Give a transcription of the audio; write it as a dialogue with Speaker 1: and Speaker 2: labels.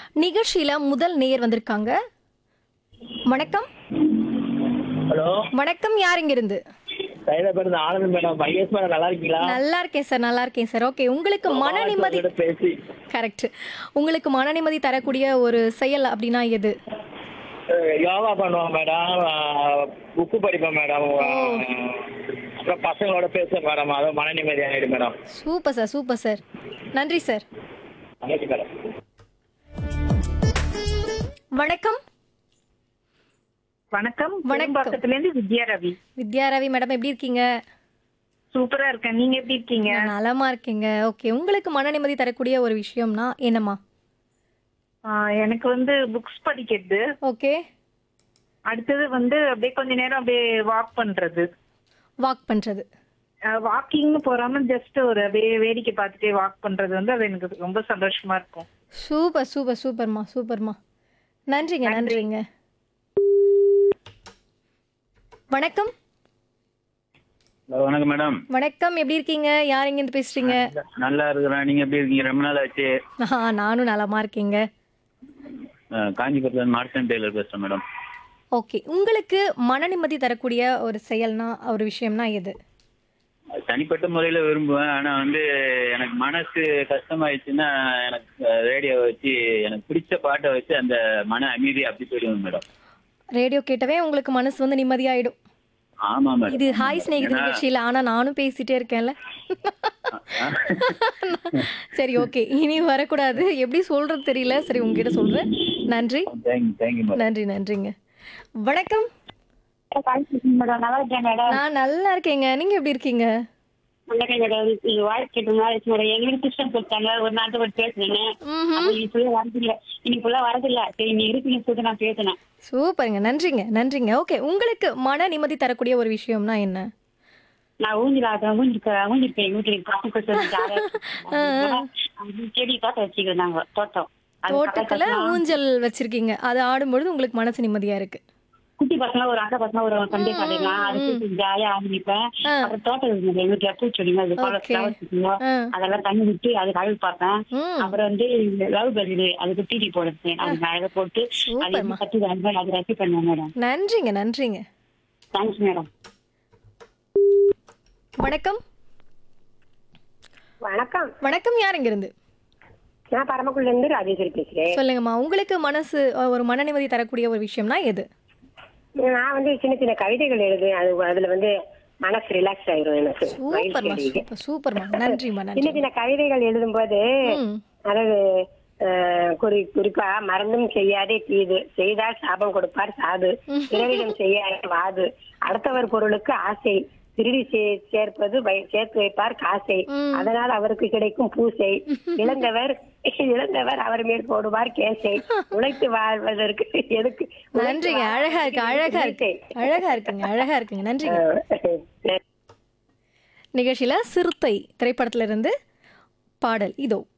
Speaker 1: நிகழ்ச்சியில முதல் நேயர் வந்திருக்காங்க வணக்கம்
Speaker 2: ஹலோ
Speaker 1: வணக்கம் யார் இங்க இருந்து
Speaker 2: சைதாபேருந்து ஆனந்த் மேடம் ஐஎஸ் மேடம் நல்லா இருக்கீங்களா
Speaker 1: நல்லா இருக்கேன் சார் நல்லா இருக்கேன் சார் ஓகே உங்களுக்கு மன நிம்மதி
Speaker 2: உங்ககிட்ட பேசி
Speaker 1: கரெக்ட் உங்களுக்கு மன நிம்மதி தரக்கூடிய ஒரு செயல் அப்படின்னா எது
Speaker 2: அஹ், யோகா பண்ணுவோம் மேடம் புக்கு படிப்பேன் மேடம் அப்புறம் பசங்களோட பேசுவேன் மேடம் அதுவும் மன நிம்மதி ஆயிடும் madam
Speaker 1: super sir super sir நன்றி சார்
Speaker 2: நன்றி மேடம்
Speaker 1: வணக்கம்
Speaker 3: வணக்கம்
Speaker 1: வணக்கம்.
Speaker 3: பக்கத்துல இருந்து வித்யா ரவி
Speaker 1: வித்யா ரவி மேடம் எப்படி இருக்கீங்க
Speaker 3: சூப்பரா இருக்கேன் நீங்க எப்படி இருக்கீங்க
Speaker 1: நான் நலமா இருக்கீங்க ஓகே உங்களுக்கு மன நிம்மதி தரக்கூடிய ஒரு விஷயம்னா என்னம்மா
Speaker 3: ஆஹ் எனக்கு வந்து புக்ஸ் படிக்கிறது
Speaker 1: ஓகே
Speaker 3: அடுத்தது வந்து அப்படியே கொஞ்ச நேரம் அப்படியே வாக் பண்றது
Speaker 1: வாக் பண்றது
Speaker 3: வாக்கிங்னு போறாம ஜஸ்ட் ஒரு அப்படியே வேடிக்கை பார்த்துட்டே வாக் பண்றது வந்து அது எனக்கு ரொம்ப சந்தோஷமா இருக்கும்
Speaker 1: சூப்பர் சூப்பர் சூப்பர்மா சூப்பர்மா நன்றிங்க நன்றிங்க வணக்கம்
Speaker 4: ஹலோ வணக்கம் மேடம்
Speaker 1: வணக்கம் எப்படி இருக்கீங்க யார் இருந்து பேசுறீங்க
Speaker 4: நல்லா இருக்கிறேன் நீங்க எப்படி இருக்கீங்க ரொம்ப நாள் ஆச்சு
Speaker 1: ஆ, நானும் நலமா இருக்கீங்க
Speaker 4: அஹ், காஞ்சிபுரத்துல இருந்து மார்சன் டெய்லர் பேசுறேன் மேடம்
Speaker 1: ஓகே உங்களுக்கு மன நிம்மதி தரக்கூடிய ஒரு செயல்னா ஒரு விஷயம்னா எது
Speaker 4: தனிப்பட்ட முறையில விரும்புவேன் ஆனா வந்து எனக்கு மனசு கஷ்டமாயிடுச்சுன்னா எனக்கு ரேடியோ வச்சு எனக்கு பிடிச்ச பாட்டை வச்சு அந்த மன அமைதி அப்படி போயிடுவேன் மேடம்
Speaker 1: ரேடியோ கேட்டவே உங்களுக்கு மனசு வந்து நிம்மதியாயிடும்
Speaker 4: ஆமா மேடம்
Speaker 1: இது ஹாய் ஸ்நேகித நிகழ்ச்சியில ஆனா நானும் பேசிட்டே இருக்கேன்ல சரி ஓகே இனி வரக்கூடாது எப்படி சொல்றது தெரியல சரி உங்ககிட்ட சொல்றேன் நன்றி
Speaker 4: தேங்க்யூ தேங்க்யூ மேடம்
Speaker 1: நன்றி நன்றிங்க வணக்கம்
Speaker 5: மேடம் நல்லா இருக்கேன் மேடம்
Speaker 1: நான் நல்லா இருக்கேங்க நீங்க எப்படி இருக்கீங்க
Speaker 5: நல்லா இருக்கேன் மேடம் நீங்க வாய்ஸ் கேட்டு நாளைக்கு மேடம் எங்க வீட்டு கிருஷ்ணன் கொடுத்தாங்க ஒரு நாட்டு போட்டு பேசுனேன்
Speaker 1: ம்ஹும்.
Speaker 5: அப்ப நீ ஃபுல்லா வரதில்ல இன்னைக்கு ஃபுல்லா வரதில்ல சரி நீ இருக்கீங்க சொல்லிட்டு நான் பேசினேன்
Speaker 1: சூப்பருங்க நன்றிங்க நன்றிங்க ஓகே உங்களுக்கு மன நிம்மதி தரக்கூடிய ஒரு விஷயம்னா என்ன
Speaker 5: நான் ஊஞ்சில ஆட்டம் ஊஞ்சிருக்க ஊஞ்சிருக்கேன் எங்க வீட்டுல பசங்க சொல்லி செடி தோட்டம் வச்சுக்கிறோம் நாங்க தோட்டம் அது
Speaker 1: தோட்டத்துல
Speaker 5: பக்கத்துல
Speaker 1: ஊஞ்சல் வச்சிருக்கீங்க அது ஆடும்பொழுது உங்களுக்கு மனசு நிம்மதியா இருக்கு
Speaker 5: குட்டி பசங்க ஒரு அக்கா பசங்க ஒரு சண்டே காட்டிடலாம் அது ஜாலியா ஆரம்பிப்பேன்
Speaker 1: ஆ.
Speaker 5: அப்புறம் தோட்டம் இருக்குது எங்க வீட்டுல பூச்செடிங்க அது போல
Speaker 1: Okay.
Speaker 5: flowers இருக்குங்க.
Speaker 1: ஆ.
Speaker 5: அதெல்லாம் தண்ணி விட்டு அதுக்கு அழகு பார்ப்பேன்
Speaker 1: ம்
Speaker 5: அப்புறம் வந்து லவ் பர்டு அதுக்கு டிடி போடுறது அதுக்கு அழகா போட்டு அது
Speaker 1: சூப்பர்மா.
Speaker 5: எப்படி கட்டி அது அது ரசி பண்ணுவேன் மேடம்
Speaker 1: நன்றிங்க நன்றிங்க
Speaker 5: தேங்க்ஸ் மேடம்
Speaker 1: வணக்கம்
Speaker 6: வணக்கம்
Speaker 1: வணக்கம் யார் இங்க இருந்து
Speaker 6: நான் பரமக்குள்ள இருந்து ராஜேஸ்வரி பேசுறேன்
Speaker 1: சொல்லுங்கம்மா உங்களுக்கு மனசு அஹ், ஒரு மன நிம்மதி தரக்கூடிய ஒரு விஷயம்னா எது
Speaker 6: நான் வந்து சின்ன சின்ன கவிதைகள் எழுதுவேன் அது அதுல வந்து மனசு ரிலாக்ஸ் ஆயிரும் எனக்கு
Speaker 1: சூப்பர்மா
Speaker 6: மகிழ்ச்சி அடையுது.
Speaker 1: சூப்பர் சூப்பர்மா நன்றிம்மா
Speaker 6: சின்ன
Speaker 1: நன்றி
Speaker 6: சின்ன கவிதைகள் எழுதும்போது
Speaker 1: ம்
Speaker 6: அதாவது அஹ், குறி குறிப்பா மறந்தும் செய்யாதே தீது செய்தால் சாபம் கொடுப்பார் சாது பிறரிடம் செய்யாதே வாது அடுத்தவர் பொருளுக்கு ஆசை திருடி சே- சேர்ப்பது வை- சேர்த்து வைப்பார் காசை அதனால் அவருக்கு கிடைக்கும் பூசை இழந்தவர் இழந்தவர் அவர் மேல் போடுவார் கேசை உழைத்து வாழ்வதற்கு எதுக்கு உழைத்து
Speaker 1: நன்றிங்க அழகா இருக்கு அழகா இருக்கு அழகா இருக்குங்க அழகா இருக்குங்க நன்றிங்க
Speaker 6: வாழ்வதற்கு
Speaker 1: நிகழ்ச்சியில சிறுத்தை திரைப்படத்துல இருந்து பாடல் இதோ